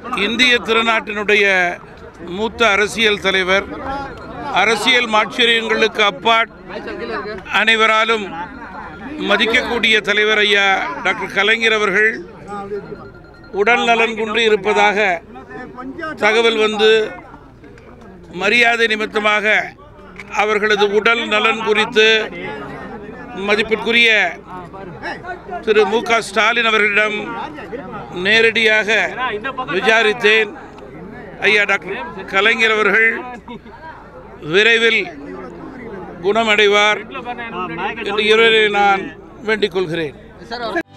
இந்திய திருநாட்டினுடைய மூத்த அரசியல் தலைவர் அரசியல் மாட்சியங்களுக்கு அப்பாட் அனைவராலும் மதிக்கக்கூடிய தலைவர் ஐயா டாக்டர் கலைஞர் அவர்கள் உடல் நலன் கொண்டு இருப்பதாக தகவல் வந்து மரியாதை நிமித்தமாக அவர்களது உடல் நலன் குறித்து மதிப்பிற்குரிய திரு மு க ஸ்டாலின் அவர்களிடம் நேரடியாக விசாரித்தேன் ஐயா டாக்டர் கலைஞர் அவர்கள் விரைவில் குணமடைவார் என்று இறைவனை நான் வேண்டிக் கொள்கிறேன்